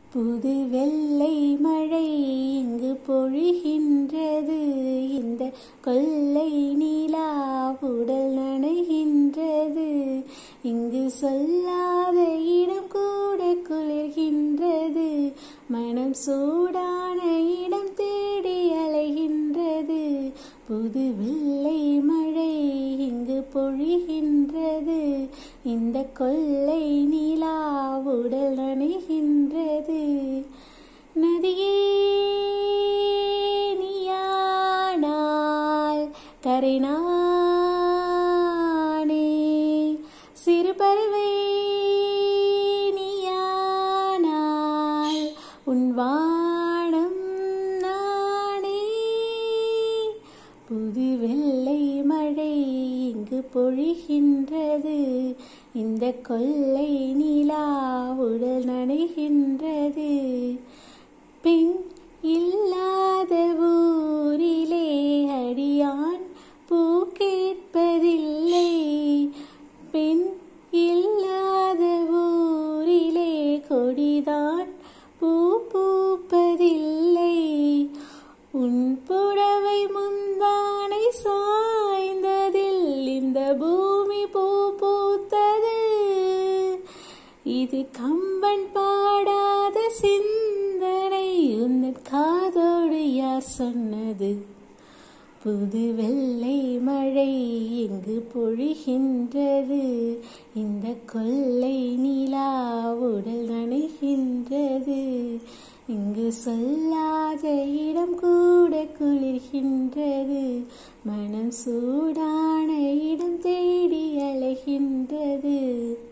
புது வெள்ளை மழை இங்கு பொழிகின்றது இந்த கொல்லை நிலா உடல் நனைகின்றது இங்கு சொல்லாத இடம் கூட குளிர்கின்றது மனம் சூடான இடம் தேடி அலைகின்றது புது வெள்ளை மழை இங்கு பொழிகின்றது இந்த கொல்லை நிலா உடல் நனைகின்றது நதியே நீயானால் கரை நானே சிறு பறவை நீயானால் உன் வானம் நானே புது வெள்ளை மழை இங்கு பொழிகின்றது இந்த கொல்லை நிலா உடல் நனைகின்றது பெண் இல்லாத ஊரிலே அடியான் பூ கேட்பதில்லை பெண் இல்லாத ஊரிலே கொடிதான் பூ பூப்பதில்லை உன் புடவை முந்தானை சாய்ந்ததில் இந்த பூமி பூ பூத்தது இது கம்பன் பாடாத சிந்தனை உன்னன் காதோடு யார் சொன்னது புது வெள்ளை மழை இங்கு பொழிகின்றது இந்த கொல்லை நிலா உடல் நனைகின்றது இங்கு சொல்லாத இடம் கூட குளிர்கின்றது மனம் சூடான இடம் தேடி அலைகின்றது